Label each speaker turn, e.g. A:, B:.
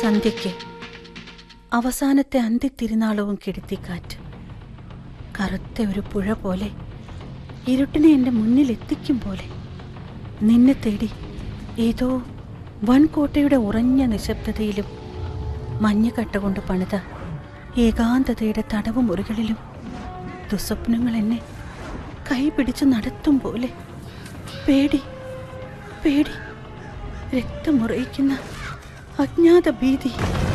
A: സന്ധ്യയ്ക്ക് അവസാനത്തെ അന്ത്യത്തിരുനാളവും കെടുത്തിക്കാറ്റ് കറുത്ത ഒരു പുഴ പോലെ ഇരുട്ടിനെ എൻ്റെ മുന്നിൽ എത്തിക്കും പോലെ നിന്നെ തേടി ഏതോ വൻകോട്ടയുടെ ഉറഞ്ഞ നിശബ്ദതയിലും മഞ്ഞക്കട്ട കൊണ്ട് പണിത ഏകാന്തതയുടെ തടവ് മുറികളിലും ദുസ്വപ്നങ്ങൾ എന്നെ കൈപിടിച്ച് നടത്തും പോലെ പേടി പേടി രക്തമുറയിക്കുന്ന അജ്ഞാത ഭീതി